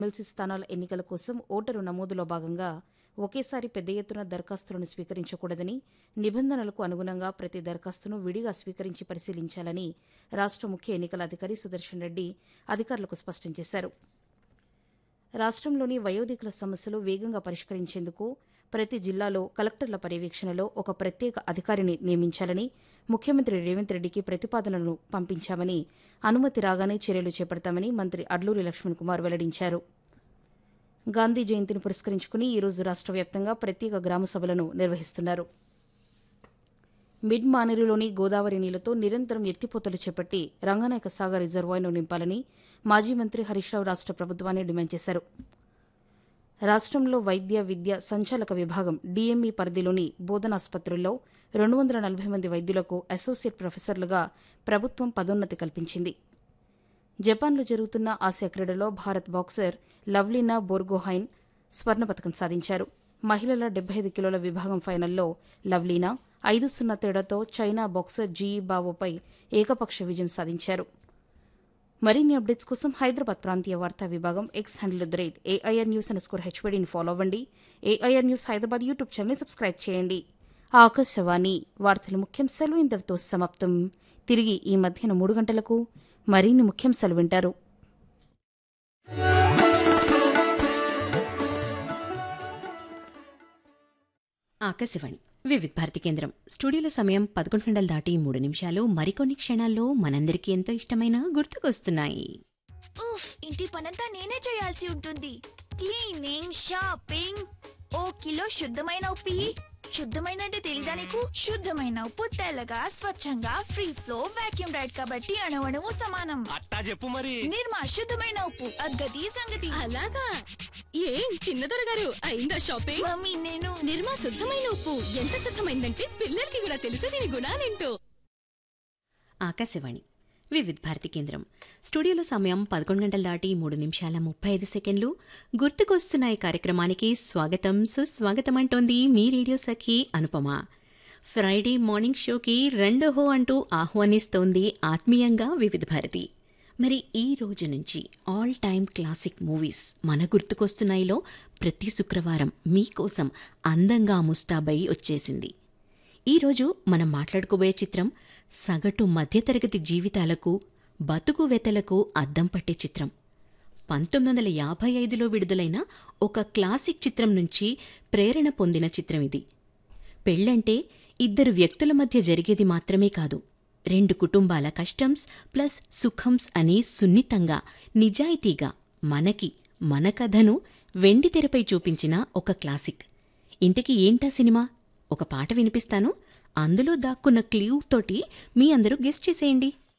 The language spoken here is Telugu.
ఎమ్మెల్సీ స్థానాల ఎన్నికల కోసం ఓటరు నమోదులో భాగంగా ఒకేసారి పెద్ద ఎత్తున దరఖాస్తులను స్వీకరించకూడదని నిబంధనలకు అనుగుణంగా ప్రతి దరఖాస్తును విడిగా స్వీకరించి పరిశీలించాలని రాష్ట ముఖ్య ఎన్నికల అధికారి సుదర్శన్ రెడ్డి అధికారులకు స్పష్టం చేశారు రాష్ట్రంలోని వయోధికుల సమస్యలు వేగంగా పరిష్కరించేందుకు ప్రతి జిల్లాలో కలెక్టర్ల పర్యవేక్షణలో ఒక ప్రత్యేక అధికారిని నియమించాలని ముఖ్యమంత్రి రేవంత్ రెడ్డికి ప్రతిపాదనలు పంపించామని అనుమతి రాగానే చర్యలు చేపడతామని మంత్రి అడ్లూరి లక్ష్మణ్ కుమార్ వెల్లడించారు గాంధీ జయంతిని పురస్కరించుకుని ఈరోజు రాష్ట్ర వ్యాప్తంగా ప్రత్యేక గ్రామ సభలను నిర్వహిస్తున్నారు మిడ్ మానేరులోని గోదావరి నీళ్లతో నిరంతరం ఎత్తిపోతలు చేపట్టి రంగనాయక సాగర్ రిజర్వాయర్ను నింపాలని మాజీ మంత్రి హరీష్ రావు రాష్ట్ర ప్రభుత్వాన్ని డిమాండ్ చేశారు రాష్ట్రంలో వైద్య విద్య సంచాలక విభాగం డీఎంఈ పరిధిలోని బోధనాసుపత్రుల్లో రెండు వందల నలభై మంది వైద్యులకు అసోసియేట్ ప్రొఫెసర్లుగా ప్రభుత్వం పదోన్నతి కల్పించింది జపాన్లో జరుగుతున్న ఆసియా క్రీడలో భారత్ బాక్సర్ లవ్లీనా బోర్గోహైన్ స్వర్ణ పథకం సాధించారు మహిళల డెబ్బై ఐదు కిలోల విభాగం ఫైనల్లో లవ్లీనా ఐదు సున్నా తేడాతో చైనా బాక్సర్ జీఈ బావోపై ఏకపక్ష విజయం సాధించారు మరిన్ని అప్డేట్స్ కోసం హైదరాబాద్ ప్రాంతీయ వార్తా విభాగం X handle the rate A I R news underscore హెచ్వడిని ఫాలో అవ్వండి A I R news Hyderabad YouTube channel subscribe చేయండి ఆకాశవాణి వార్తల ముఖ్యాంశాలు ఇంతటితో సమాప్తం తిరిగి ఈ మధ్యాహ్నం మూడు గంటలకు మరిన్ని ముఖ్యాంశాలు వింటారు ఆకాశవాణి వివిధ భారతి కేంద్రం స్టూడియోలో సమయం పదకొండు గంటలు దాటి మూడు నిమిషాలు మరికొన్ని క్షణాల్లో మనందరికీ ఎంతో ఇష్టమైన గుర్తుకొస్తున్నాయి ఉఫ్ ఇంటి పనంతా నేనే చేయాల్సి ఉంటుంది క్లీనింగ్ షాపింగ్ ఓ కిలో శుద్ధమైన ఉప్పి శుద్ధమైన అంటే తెలీదా నీకు శుద్ధమైన ఉప్పు తెల్లగా స్వచ్ఛంగా ఫ్రీ ఫ్లో వాక్యూమ్ రైడ్ కాబట్టి అణవణము సమానం అట్టా చెప్పు మరి నిర్మా శుద్ధమైన ఉప్పు అద్గతి సంగతి అలాగా ఏం చిన్నదొర గారు అయిందా షాపింగ్ మమ్మీ నేను నిర్మా శుద్ధమైన ఉప్పు ఎంత శుద్ధమైందంటే పిల్లలకి కూడా తెలుసు దీని గుణాలేంటో ఆకాశవాణి వివిధ భారతి కేంద్రం స్టూడియోలో సమయం పదకొండు గంటలు దాటి మూడు నిమిషాల ముప్పై ఐదు సెకండ్లు గుర్తుకొస్తున్నాయి కార్యక్రమానికి స్వాగతం సుస్వాగతం అంటోంది మీ radio Sakhi Anupama Friday morning షోకి రెండో హో అంటూ ఆహ్వానిస్తోంది ఆత్మీయంగా వివిధ భారతి మరి ఈ రోజు నుంచి ఆల్ టైమ్ క్లాసిక్ మూవీస్ మన గుర్తుకొస్తున్నాయిలో ప్రతి శుక్రవారం మీకోసం అందంగా ముస్తాబై వచ్చేసింది ఈరోజు మనం మాట్లాడుకోబోయే చిత్రం సగటు మధ్యతరగతి జీవితాలకు బతుకు వెతలకు అద్దం పట్టే చిత్రం పంతొమ్మిది వందల యాభై ఐదులో విడుదలైన ఒక క్లాసిక్ చిత్రం నుంచి ప్రేరణ పొందిన చిత్రం ఇది పెళ్ళంటే ఇద్దరు వ్యక్తుల మధ్య జరిగేది మాత్రమే కాదు రెండు కుటుంబాల కష్టంస్ ప్లస్ సుఖంస్ అని సున్నితంగా నిజాయితీగా మనకి మన కథను వెండి తెరపై చూపించిన ఒక క్లాసిక్ ఇంతకీ ఏంటా సినిమా ఒక పాట వినిపిస్తాను అందులో దాక్కున్న క్లూ తోటి మీ అందరూ గెస్ట్ చేసేయండి